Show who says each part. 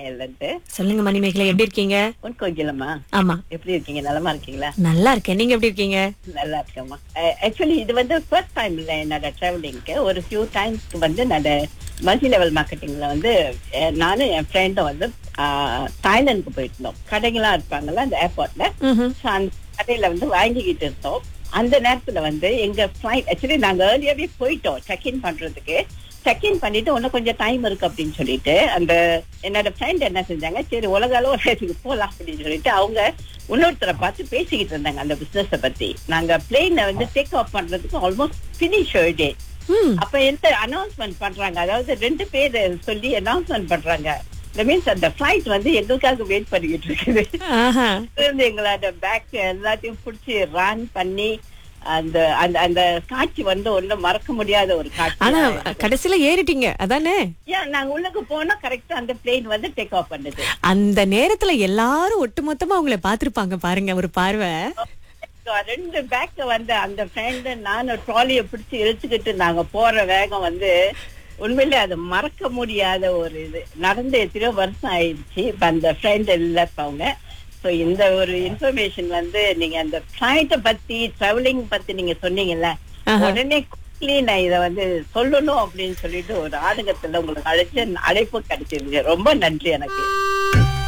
Speaker 1: மணிமேகல இருந்து
Speaker 2: சொல்லுங்க மணிமேகலை எப்படி இருக்கீங்க
Speaker 1: உன் கோகிலம்மா
Speaker 2: ஆமா
Speaker 1: எப்படி இருக்கீங்க நலமா இருக்கீங்களா
Speaker 2: நல்லா இருக்கேன் நீங்க எப்படி இருக்கீங்க
Speaker 1: நல்லா இருக்கேம்மா ஆக்சுவலி இது வந்து ஃபர்ஸ்ட் டைம் இல்லை என்னோட டிராவலிங்க்கு ஒரு ஃபியூ டைம்ஸ்க்கு வந்து நான் மல்டி லெவல் மார்க்கெட்டிங்ல வந்து அஹ், நானும் என் ஃப்ரெண்டும் வந்து தாய்லாந்துக்கு போயிருந்தோம் கடைகள்லாம் இருப்பாங்கல்ல அந்த ஏர்போர்ட்ல
Speaker 2: ம்ஹும்.
Speaker 1: So, அந்த கடையில வந்து வாங்கிக்கிட்டு இருந்தோம் அந்த நேரத்துல வந்து எங்க ஃபிளைட் ஆக்சுவலி நாங்க ஏர்லியாவே போயிட்டோம் செக் இன் பண்றதுக்கு செக் இன் பண்ணிட்டு இன்னும் கொஞ்சம் டைம் இருக்கு அப்படின்னு சொல்லிட்டு அந்த என்னோட ஃப்ரெண்ட் என்ன செஞ்சாங்க சரி உலக அளவு போலாம் அப்படின்னு சொல்லிட்டு அவங்க இன்னொருத்தரை பார்த்து பேசிக்கிட்டு இருந்தாங்க அந்த பிசினஸ பத்தி நாங்க பிளேனை வந்து டேக் ஆஃப் பண்றதுக்கு ஆல்மோஸ்ட் பினிஷ் டே
Speaker 2: ம்.
Speaker 1: அப்ப எந்த அனௌன்ஸ்மெண்ட் பண்றாங்க அதாவது ரெண்டு பேர் சொல்லி அனௌன்ஸ்மெண்ட் பண்றாங்க மீன்ஸ் அந்த ஃபிளைட் வந்து எங்களுக்காக வெயிட் பண்ணிக்கிட்டு இருக்குது
Speaker 2: ஆஹா.
Speaker 1: இருந்து எங்களோட பேக் எல்லாத்தையும் புடிச்சு ரன் பண்ணி அந்த அந்த அந்த காட்சி வந்து ஒண்ணும் மறக்க முடியாத ஒரு
Speaker 2: ஆனா
Speaker 1: காட்சி
Speaker 2: கடைசியில ஏறிட்டீங்க அதானே
Speaker 1: ஏன் நாங்க உள்ளுக்கு போனா கரெக்டா அந்த பிளேன் வந்து டேக் ஆஃப் பண்ணுது
Speaker 2: அந்த நேரத்துல எல்லாரும் ஒட்டுமொத்தமா உங்களை பாத்திருப்பாங்க பாருங்க ஒரு பார்வை
Speaker 1: So, ரெண்டு பேக்க வந்து அந்த ஃப்ரெண்டு நானும் ட்ராலிய பிடிச்சு இழுத்துக்கிட்டு நாங்க போற வேகம் வந்து உண்மையிலே அது மறக்க முடியாத ஒரு இது நடந்து எத்தனையோ வருஷம் ஆயிடுச்சு இப்ப அந்த ஃப்ரெண்ட் இல்ல இப்ப அவங்க ஸோ இந்த ஒரு இன்ஃபர்மேஷன் வந்து நீங்க அந்த ஃபிளைட்டை பத்தி டிராவலிங் பத்தி நீங்க சொன்னீங்கல்ல
Speaker 2: ஆஹா.
Speaker 1: உடனே quickly நான் இத வந்து சொல்லணும் அப்படின்னு சொல்லிட்டு ஒரு ஆதங்கத்துல உங்களுக்கு அழைச்சு அழைப்பு கிடைச்சிருங்க ரொம்ப நன்றி எனக்கு